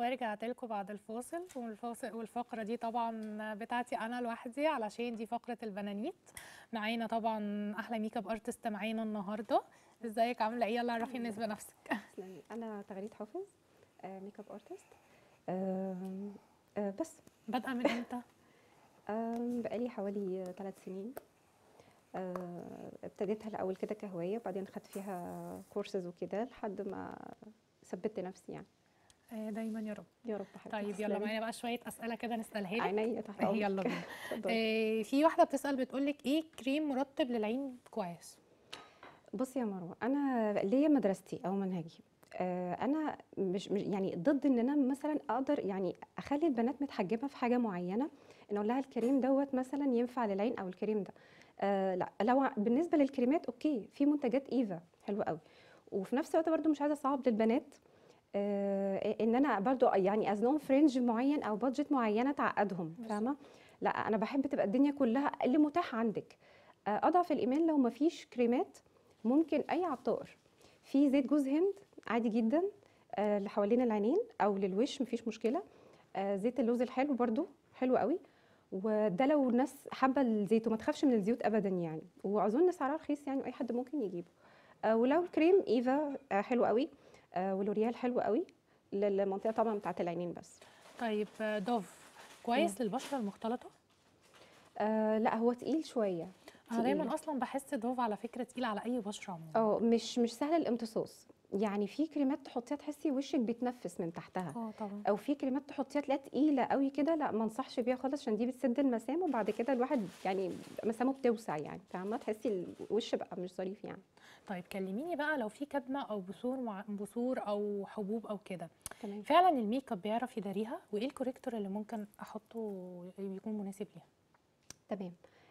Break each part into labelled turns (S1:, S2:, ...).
S1: ورجعت لكم بعد الفاصل والفاصل والفقره دي طبعا بتاعتي انا لوحدي علشان دي فقره البنانيت معانا طبعا احلى ميك اب ارتست معانا النهارده ازيك عامله ايه يلا عرفي الناس بنفسك
S2: تسلمي انا تغريد حافظ آه، ميك اب ارتست آم، آه، بس
S1: بادئه من امتى
S2: آم، بقالي حوالي ثلاث سنين آه، ابتديتها الاول كده كهوايه بعدين خدت فيها كورسز وكده لحد ما ثبت نفسي يعني
S1: آه، دايما يا رب
S2: يا رب حبيبتي
S1: طيب يلا
S2: تسلمي.
S1: معانا بقى شويه اسئله كده نسالها لك
S2: عينيا تحت
S1: آه،
S2: امرك
S1: يلا بينا
S2: اتفضلي.
S1: آه، في واحده بتسال بتقول لك ايه كريم مرطب للعين كويس
S2: بصي يا مروه انا ليا مدرستي او منهجي آه، انا مش مش- يعني ضد ان انا مثلا اقدر يعني اخلي البنات متحجبه في حاجه معينه ان اقول لها الكريم دوت مثلا ينفع للعين او الكريم ده آه لا لو ع- بالنسبه للكريمات اوكي في منتجات ايفا حلوه قوي وفي نفس الوقت برضو مش عايزه اصعب للبنات آه ان انا برضو يعني ازنهم فرنج معين او بادجت معينه تعقدهم
S1: بالظبط.
S2: فاهمه لا انا بحب تبقى الدنيا كلها اللي متاح عندك آه اضعف الايمان لو ما فيش كريمات ممكن اي عطار في زيت جوز هند عادي جدا آه اللي حوالين العينين او للوش مفيش مشكله آه زيت اللوز الحلو برضو حلو قوي وده لو الناس حابه الزيت وما تخافش من الزيوت ابدا يعني واظن سعرها رخيص يعني واي حد ممكن يجيبه آه ولو الكريم ايفا آه حلو قوي آه ولوريال حلو قوي للمنطقه طبعا بتاعت العينين بس
S1: طيب آه، دوف كويس للبشره المختلطه
S2: آه لا هو تقيل شويه
S1: انا دايما
S2: تقيل.
S1: اصلا بحس دوف على فكره تقيل على اي بشره عموما
S2: اه مش مش سهل الامتصاص يعني في كريمات تحطيها تحسي وشك بيتنفس من تحتها
S1: اه طبعا
S2: او في كريمات تحطيها تلاقيها تقيله قوي كده لا ما انصحش بيها خالص عشان دي بتسد المسام وبعد كده الواحد يعني مسامه بتوسع يعني فاهمه تحسي الوش بقى مش ظريف يعني
S1: طيب كلميني بقى لو في كدمه او بثور مع بثور او حبوب او كده
S2: تمام
S1: فعلا الميك اب بيعرف يداريها وايه الكوريكتور اللي ممكن احطه يكون مناسب ليها
S2: تمام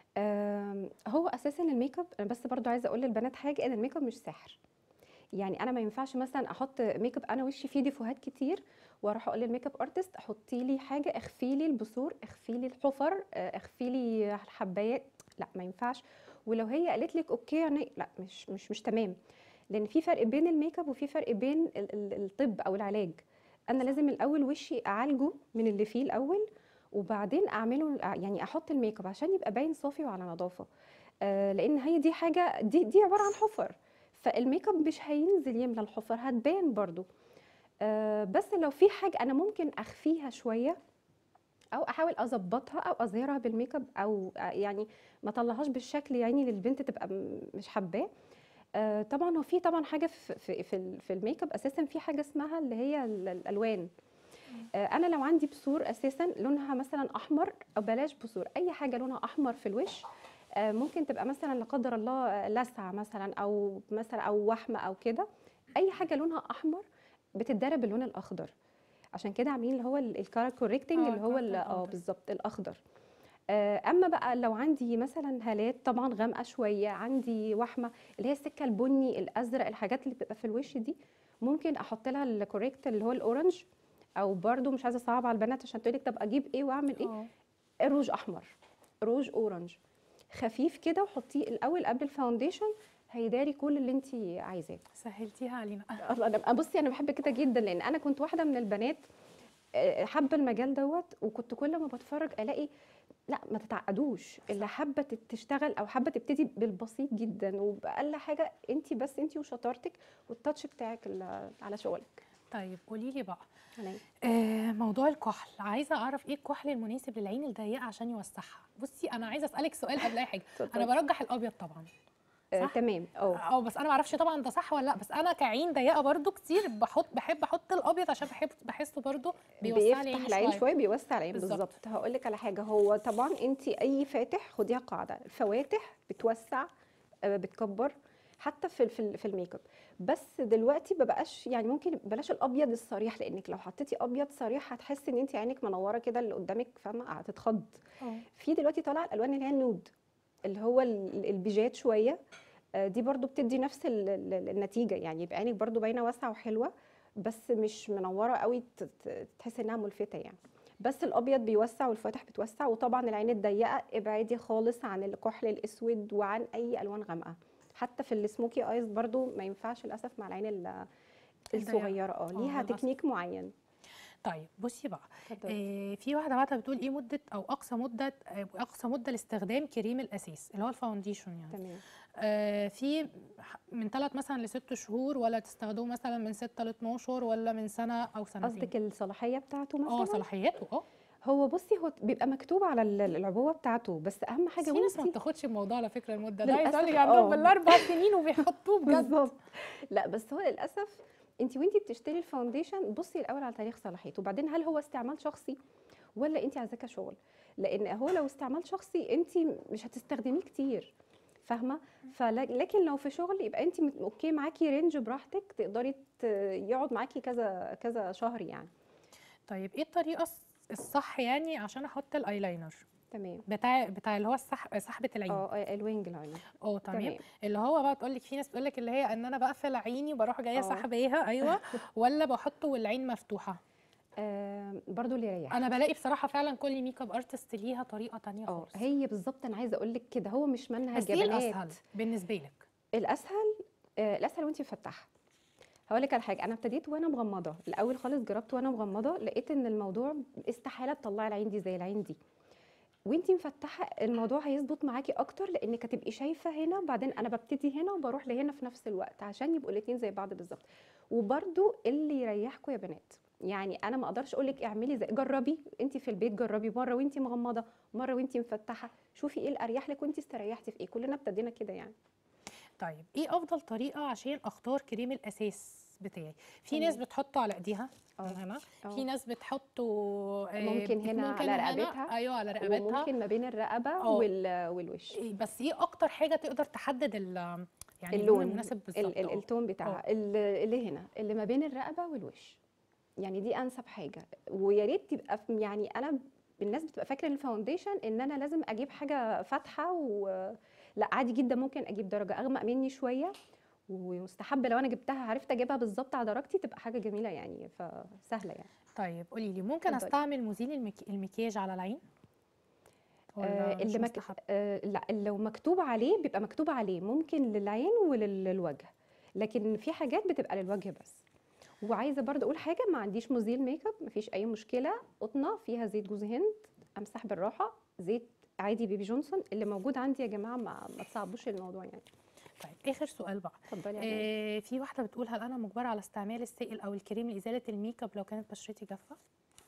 S2: آم، هو اساسا الميك اب انا بس برضو عايزه اقول للبنات حاجه ان الميك اب مش سحر يعني انا ما ينفعش مثلا احط ميك اب انا وشي فيه ديفوهات كتير واروح اقول للميك اب ارتست حطي لي حاجه اخفي لي البثور اخفي لي الحفر آه، اخفي لي الحبايات لا ما ينفعش ولو هي قالت لك اوكي يعني لا مش مش مش تمام لان في فرق بين الميك اب وفي فرق بين ال- ال- الطب او العلاج انا لازم الاول وشي اعالجه من اللي فيه الاول وبعدين اعمله يعني احط الميك اب عشان يبقى باين صافي وعلى نظافه آه لان هي دي حاجه دي دي عباره عن حفر فالميك اب مش هينزل يملى الحفر هتبان برضو آه بس لو في حاجه انا ممكن اخفيها شويه او احاول اظبطها او اظهرها بالميك اب او آه، يعني ما اطلعهاش بالشكل يعني للبنت تبقى م- مش حباه آه، طبعا هو في طبعا حاجه في في في, ال- في الميك اب اساسا في حاجه اسمها اللي هي ال- الالوان آه، انا لو عندي بثور اساسا لونها مثلا احمر او بلاش بثور اي حاجه لونها احمر في الوش آه، ممكن تبقى مثلا لا قدر الله آه، لسعه مثلا او مثلا او وحمه او كده اي حاجه لونها احمر بتتدرب باللون الاخضر عشان كده عاملين اللي هو الكارا كوريكتنج
S1: آه،
S2: اللي هو ال-
S1: الcorrecting
S2: اه
S1: powder.
S2: بالظبط الاخضر آه، اما بقى لو عندي مثلا هالات طبعا غامقه شويه عندي وحمه اللي هي السكه البني الازرق الحاجات اللي بتبقى في الوش دي ممكن احط لها الكوريكت اللي هو الاورنج او برضو مش عايزه اصعب على البنات عشان تقولي طب اجيب ايه واعمل ايه
S1: اه
S2: روج احمر روج اورنج خفيف كده وحطيه الاول قبل الفاونديشن هيداري كل اللي انت عايزاه
S1: سهلتيها علينا
S2: الله انا بصي انا بحب كده جدا لان انا كنت واحده من البنات آه، حابه المجال دوت وكنت كل ما بتفرج الاقي لا ما تتعقدوش اللي حابه تت- تشتغل او حابه تبتدي بالبسيط جدا وباقل حاجه انت بس انت وشطارتك والتاتش بتاعك اللي على شغلك
S1: طيب قولي لي بقى
S2: تمام
S1: آه موضوع الكحل عايزه اعرف ايه الكحل المناسب للعين الضيقه عشان يوسعها بصي انا عايزه اسالك سؤال قبل اي حاجه
S2: اتفضلي.
S1: انا برجح الابيض طبعا
S2: آه
S1: صح؟
S2: تمام اه
S1: اه بس انا ما اعرفش طبعا ده صح ولا لا بس انا كعين ضيقه برضو كتير بحط بحب احط الابيض عشان بحب بحسه برضو بيوسع لي
S2: بيفتح العين شويه بيوسع العين
S1: بالظبط.
S2: بالظبط هقول لك على حاجه هو طبعا انت اي فاتح خديها قاعده الفواتح بتوسع آه، بتكبر حتى في في في الميك اب بس دلوقتي ما بقاش يعني ممكن بلاش الابيض الصريح لانك لو حطيتي ابيض صريح هتحسي ان انت عينك منوره كده اللي قدامك فاهمه هتتخض
S1: اه
S2: في دلوقتي طالعه الالوان اللي هي النود اللي هو ال- البيجات شويه آه، دي برضو بتدي نفس ال- ال- النتيجه يعني يبقى عينك برضو باينه واسعه وحلوه بس مش منوره قوي ت- ت- تحسي انها ملفته يعني بس الابيض بيوسع والفاتح بتوسع وطبعا العين الضيقه ابعدي خالص عن الكحل الاسود وعن اي الوان غامقه حتى في السموكي ايز برضو ما ينفعش للاسف مع العين ال-
S1: الضيقة.
S2: الصغيره اه
S1: آه،
S2: ليها
S1: للأسف.
S2: تكنيك معين
S1: طيب بصي بقى
S2: اتفضلي.
S1: إيه في واحده بعتها بتقول ايه مده او اقصى مده آه، اقصى مده لاستخدام كريم الاساس اللي هو الفاونديشن يعني
S2: تمام
S1: آه في ح- من ثلاث مثلا لست شهور ولا تستخدموه مثلا من 6 ل 12 ولا من سنه او سنتين
S2: قصدك الصلاحيه بتاعته مثلا
S1: اه صلاحيته اه
S2: هو بصي هو بيبقى مكتوب على ال- العبوه بتاعته بس اهم
S1: بس
S2: حاجه
S1: في ناس ما
S2: وانتي
S1: بتاخدش الموضوع على فكره المده ده عايز
S2: للأسف
S1: اقول لك عندهم
S2: اه.
S1: بالاربع سنين وبيحطوه بجد
S2: بالظبط لا بس هو للاسف انت وانتي بتشتري الفاونديشن بصي الاول على تاريخ صلاحيته وبعدين هل هو استعمال شخصي ولا انت عايزاه كشغل لان هو لو استعمال شخصي انت مش هتستخدميه كتير فاهمه فلكن لو في شغل يبقى انت مت- اوكي معاكي رينج براحتك تقدري ت- يقعد معاكي كذا كذا شهر يعني
S1: طيب ايه الطريقه الص- الصح يعني عشان احط الايلاينر
S2: تمام
S1: بتاع بتاع اللي هو السح... سحبه العين
S2: اه آه، الوينج لاينر
S1: اه تمام
S2: تمام
S1: اللي هو بقى تقول لك في ناس تقول لك اللي هي ان انا بقفل عيني وبروح جايه
S2: اه
S1: سحباها ايوه ولا بحطه والعين مفتوحه
S2: آه برضو اللي يريحك
S1: انا بلاقي بصراحه فعلا كل ميك اب ارتست ليها طريقه تانية
S2: اه
S1: خالص
S2: هي بالظبط انا عايزه اقول لك كده هو مش منهج
S1: بس
S2: يا
S1: ايه
S2: بنات
S1: الاسهل بالنسبه لك
S2: الاسهل آه، الاسهل وانت مفتحه هقول لك على حاجه انا ابتديت وانا مغمضه الاول خالص جربت وانا مغمضه لقيت ان الموضوع استحاله تطلعي العين دي زي العين دي وانت مفتحه الموضوع هيظبط معاكي اكتر لانك هتبقي شايفه هنا وبعدين انا ببتدي هنا وبروح لهنا في نفس الوقت عشان يبقوا الاثنين زي بعض بالظبط وبرده اللي يريحكم يا بنات يعني انا ما اقدرش اقول لك اعملي زي جربي انت في البيت جربي مره وانت مغمضه مره وانت مفتحه شوفي ايه الاريح لك وانت استريحتي في ايه كلنا ابتدينا كده يعني
S1: طيب ايه افضل طريقه عشان اختار كريم الاساس بتاعي في ناس
S2: تمام.
S1: بتحطه على ايديها
S2: اه
S1: هنا
S2: اه
S1: في ناس بتحطه آه،
S2: ممكن هنا
S1: ممكن
S2: على
S1: هنا
S2: رقبتها
S1: ايوه على رقبتها
S2: وممكن ما بين الرقبه
S1: اه
S2: وال... والوش
S1: إيه، بس ايه اكتر حاجه تقدر تحدد ال يعني اللون
S2: اللون
S1: المناسب
S2: ال...
S1: بالظبط
S2: ال...
S1: اه
S2: التون بتاعها ال- اللي هنا اللي ما بين الرقبه والوش يعني دي انسب حاجه ويا ريت تبقى في- يعني انا الناس بتبقى فاكره الفاونديشن ان انا لازم اجيب حاجه فاتحه و لا عادي جدا ممكن اجيب درجه اغمق مني شويه ومستحب لو انا جبتها عرفت اجيبها بالظبط على درجتي تبقى حاجه جميله يعني فسهله يعني
S1: طيب قولي لي ممكن
S2: اتفضلي.
S1: استعمل مزيل المك... المكياج على العين ولا
S2: آه
S1: مش
S2: اللي مك...
S1: مستحب
S2: آه لا لو مكتوب عليه بيبقى مكتوب عليه ممكن للعين وللوجه لكن في حاجات بتبقى للوجه بس وعايزه برضه اقول حاجه ما عنديش مزيل ميك اب مفيش اي مشكله قطنه فيها زيت جوز هند امسح بالراحه زيت عادي بيبي جونسون اللي موجود عندي يا جماعه ما, ما تصعبوش الموضوع يعني
S1: طيب اخر سؤال بقى
S2: اتفضلي يا حبيبتي.
S1: إيه في واحده بتقول هل انا مجبره على استعمال السائل او الكريم لازاله الميك اب لو كانت بشرتي جافه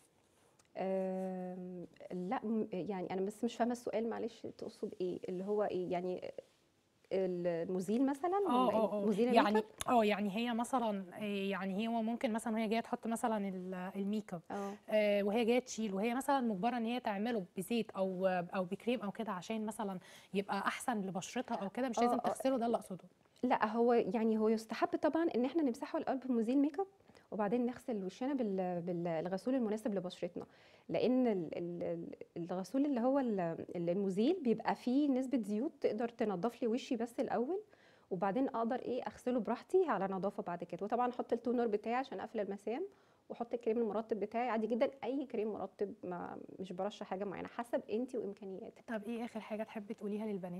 S2: آم، لا م- يعني انا بس مش فاهمه السؤال معلش تقصد ايه اللي هو ايه يعني المزيل مثلا
S1: اه
S2: ولا
S1: اه
S2: إيه؟
S1: اه
S2: مزيل
S1: يعني
S2: الميك
S1: اه يعني هي مثلا إيه، يعني هي ممكن مثلا وهي جايه تحط مثلا ال- الميك اب
S2: اب اه
S1: آه، وهي جايه تشيل وهي مثلا مجبره ان هي تعمله بزيت او او بكريم او كده عشان مثلا يبقى احسن لبشرتها او كده مش
S2: اه،
S1: لازم
S2: اه.
S1: تغسله ده اللي اقصده
S2: لا هو يعني هو يستحب طبعا ان احنا نمسحه الاول بمزيل ميك اب وبعدين نغسل وشنا بال- بالغسول المناسب لبشرتنا لان ال- ال- الغسول اللي هو ال- المزيل بيبقى فيه نسبه زيوت تقدر تنضف لي وشي بس الاول وبعدين اقدر ايه اغسله براحتي على نظافه بعد كده وطبعا احط التونر بتاعي عشان اقفل المسام واحط الكريم المرطب بتاعي عادي جدا اي كريم مرطب ما مش برشح حاجه معينه حسب انت وامكانياتك
S1: طب ايه اخر حاجه تحبي تقوليها للبنات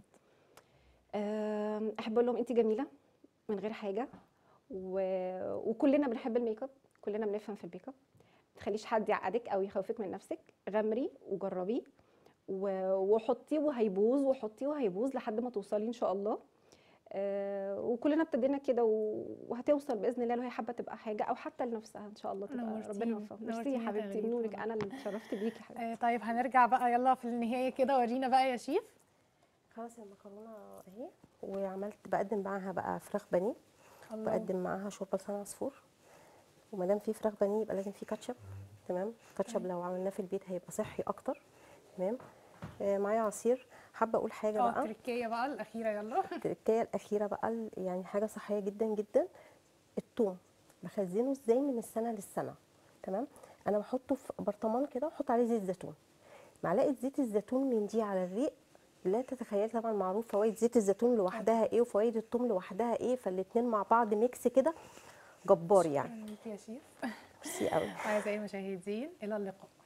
S2: أم، احب اقول لهم انت جميله من غير حاجه و... وكلنا بنحب الميك اب كلنا بنفهم في الميك اب ما تخليش حد يعقدك او يخوفك من نفسك غمري وجربيه و... وحطيه وهيبوظ وحطيه وهيبوظ لحد ما توصلي ان شاء الله أه وكلنا ابتدينا كده و... وهتوصل باذن الله لو هي حابه تبقى حاجه او حتى لنفسها ان شاء الله تبقى ربنا
S1: نورتيني.
S2: يوفقها ميرسي
S1: نورتيني
S2: يا
S1: يا
S2: حبيبتي
S1: غريب
S2: بنورك
S1: والله.
S2: انا اللي اتشرفت بيكي حبيبتي
S1: آه طيب هنرجع بقى يلا في النهايه كده ورينا بقى يا شيف
S3: خلاص المكرونه اهي وعملت بقدم معاها بقى فراخ بانيه
S1: الله
S3: بقدم معاها شوربه لسان عصفور وما دام في فراخ بانيه يبقى لازم في كاتشب تمام كاتشب لو عملناه في البيت هيبقى صحي اكتر تمام آه معايا عصير حابه اقول حاجه
S1: اه
S3: بقى
S1: التركيه بقى الاخيره يلا
S3: التركية الأخيرة بقى ال- يعني حاجة صحية جدا جدا الثوم بخزنه ازاي من السنة للسنة تمام أنا بحطه في برطمان كده وأحط عليه زيت زيتون معلقة زيت الزيتون من دي على الريق لا تتخيل طبعا معروف فوائد زيت الزيتون لوحدها ايه وفوائد الثوم لوحدها ايه فالاتنين مع بعض ميكس كده جبار يعني
S1: شكراً ليكي يا شيف
S3: ميرسي قوي
S1: اعزائي المشاهدين الى اللقاء